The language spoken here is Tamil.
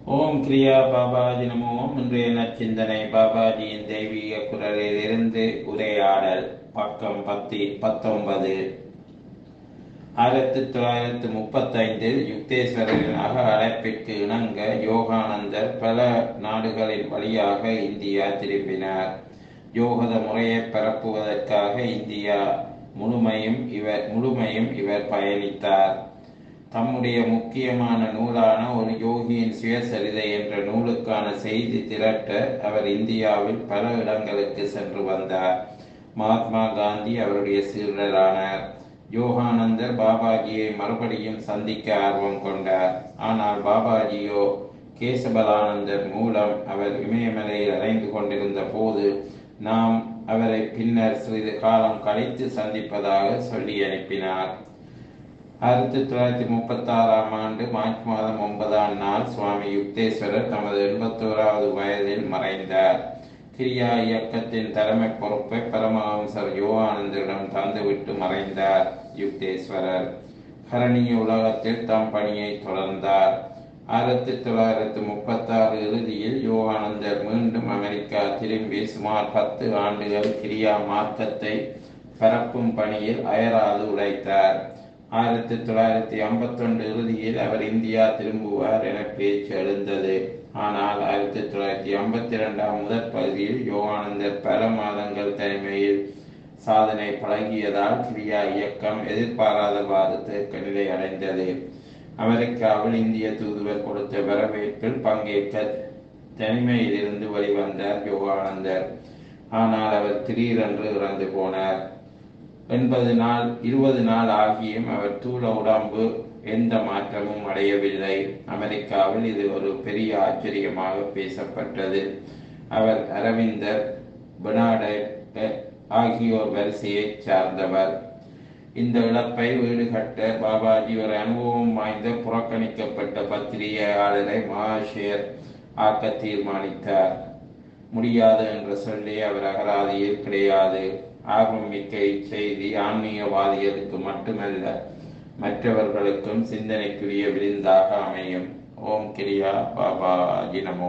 ஓம் கிரியா பாபாஜி நமோ ஓம் இன்றைய நச்சிந்தனை பாபாஜியின் தெய்வீக குரலிலிருந்து உரையாடல் பக்கம் பத்தி பத்தொன்பது ஆயிரத்தி தொள்ளாயிரத்தி முப்பத்தைந்தில் யுக்தேஸ்வரரின் அக அழைப்பிற்கு இணங்க யோகானந்தர் பல நாடுகளின் வழியாக இந்தியா திரும்பினார் யோகத முறையை பரப்புவதற்காக இந்தியா முழுமையும் இவர் முழுமையும் இவர் பயணித்தார் தம்முடைய முக்கியமான நூலான ஒரு யோகியின் சுயசரிதை என்ற நூலுக்கான செய்தி திரட்ட அவர் இந்தியாவில் பல இடங்களுக்கு சென்று வந்தார் மகாத்மா காந்தி அவருடைய சீடரானார் யோகானந்தர் பாபாஜியை மறுபடியும் சந்திக்க ஆர்வம் கொண்டார் ஆனால் பாபாஜியோ கேசபலானந்தர் மூலம் அவர் இமயமலையில் அடைந்து கொண்டிருந்த போது நாம் அவரை பின்னர் சிறிது காலம் கழித்து சந்திப்பதாக சொல்லி அனுப்பினார் ஆயிரத்தி தொள்ளாயிரத்தி முப்பத்தி ஆறாம் ஆண்டு மார்ச் மாதம் ஒன்பதாம் நாள் சுவாமி யுக்தேஸ்வரர் தமது எண்பத்தோராவது வயதில் மறைந்தார் கிரியா இயக்கத்தின் தலைமை பொறுப்பை பரமஹம்சர் யோகானந்தரிடம் தந்துவிட்டு மறைந்தார் யுக்தேஸ்வரர் கரணிய உலகத்தில் தம் பணியை தொடர்ந்தார் ஆயிரத்தி தொள்ளாயிரத்தி முப்பத்தாறு இறுதியில் யோகானந்தர் மீண்டும் அமெரிக்கா திரும்பி சுமார் பத்து ஆண்டுகள் கிரியா மார்க்கத்தை பரப்பும் பணியில் அயராது உழைத்தார் ஆயிரத்தி தொள்ளாயிரத்தி ஐம்பத்தொன்று இறுதியில் அவர் இந்தியா திரும்புவார் என பேச்சு எழுந்தது ஆனால் ஆயிரத்தி தொள்ளாயிரத்தி ஐம்பத்தி இரண்டாம் முதற் பகுதியில் யோகானந்தர் பல மாதங்கள் தலைமையில் சாதனை பழகியதால் கிரியா இயக்கம் எதிர்பாராதவாறு தேக்க நிலை அடைந்தது அமெரிக்காவில் இந்திய தூதுவர் கொடுத்த வரவேற்பில் பங்கேற்க தனிமையிலிருந்து வெளிவந்தார் யோகானந்தர் ஆனால் அவர் திடீரென்று இறந்து போனார் எண்பது நாள் இருபது நாள் ஆகியும் அவர் தூள உடம்பு எந்த மாற்றமும் அடையவில்லை அமெரிக்காவில் இது ஒரு பெரிய ஆச்சரியமாக பேசப்பட்டது அவர் அரவிந்தர் பெனாடெட் ஆகியோர் வரிசையை சார்ந்தவர் இந்த இழப்பை வீடுகட்ட பாபாஜி ஒரு அனுபவம் வாய்ந்த புறக்கணிக்கப்பட்ட பத்திரிகையாளரை மகாஷேர் ஆக்க தீர்மானித்தார் முடியாது என்று சொல்லி அவர் அகராதியில் கிடையாது ஆர்வம் மிக்க இச்செய்தி ஆன்மீகவாதிகளுக்கு மட்டுமல்ல மற்றவர்களுக்கும் சிந்தனைக்குரிய விருந்தாக அமையும் ஓம் கிரியா பாபா நமோ